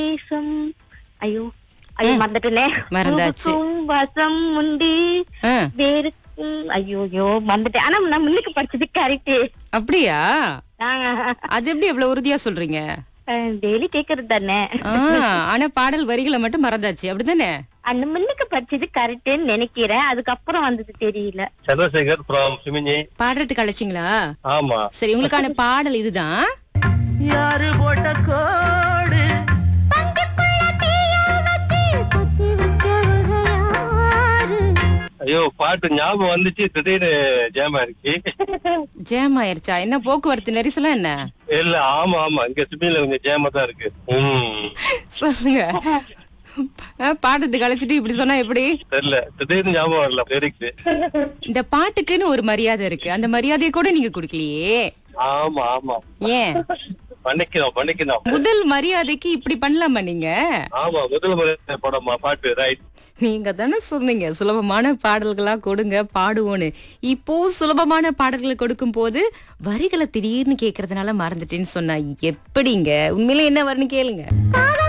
தேசம் ஐயோ ஐயோ மறந்துட்டேனே மறந்தாச்சு. பூவுக்கும் வாசம் உண்டு ஆ, வேருக்கும் ஐயோ ஐயோ மறந்துட்டேன் ஆனா நான் முன்னுக்கு படிச்சது கரெக்ட் அப்படியா அது எப்படி எவ்வளவு உறுதியா சொல்றீங்க டெய்லி கேக்குறது தானே ஆ, ஆனா பாடல் வரிகளை மட்டும் மறந்தாச்சு அப்படிதானே அந்த முன்னுக்கு படிச்சது கரெக்ட்னு நினைக்கிறேன் அதுக்கப்புறம் வந்தது தெரியல சந்திரசேகர் ஃப்ரம் சிமிஞ்சி பாடுறதுக்கு அழைச்சிங்களா ஆமா சரி உங்களுக்கான பாடல் இதுதான் யாரு போட்ட கோடு ஐயோ பாட்டு ஞாபகம் வந்துச்சு திடீர்னு ஜாம் ஆயிடுச்சு ஜேம் ஆயிருச்சா என்ன போக்குவரத்து நெரிசலா என்ன இல்ல ஆமா ஆமா இங்க சிமியில கொஞ்சம் ஜாமா தான் இருக்கு ம் சொல்லுங்க ஆ, பாடுறதுக்கு அழைச்சிட்டு இப்படி சொன்னா எப்படி தெரியல திடீர்னு ஞாபகம் வரல லிரிக்ஸ் இந்த பாட்டுக்குன்னு ஒரு மரியாதை இருக்கு அந்த மரியாதையை கூட நீங்க கொடுக்கலையே ஆமா ஆமா ஏன் பண்ணிக்கிறோம் பண்ணிக்கிறோம் முதல் மரியாதைக்கு இப்படி பண்ணலாமா நீங்க ஆமா முதல் முறை படமா பாட்டு ரைட் நீங்க தானே சொன்னீங்க சுலபமான பாடல்களா கொடுங்க பாடுவோன்னு இப்போ சுலபமான பாடல்களை கொடுக்கும் போது வரிகளை திடீர்னு கேக்குறதுனால மறந்துட்டேன்னு சொன்னா எப்படிங்க உண்மையில என்ன வரும்னு கேளுங்க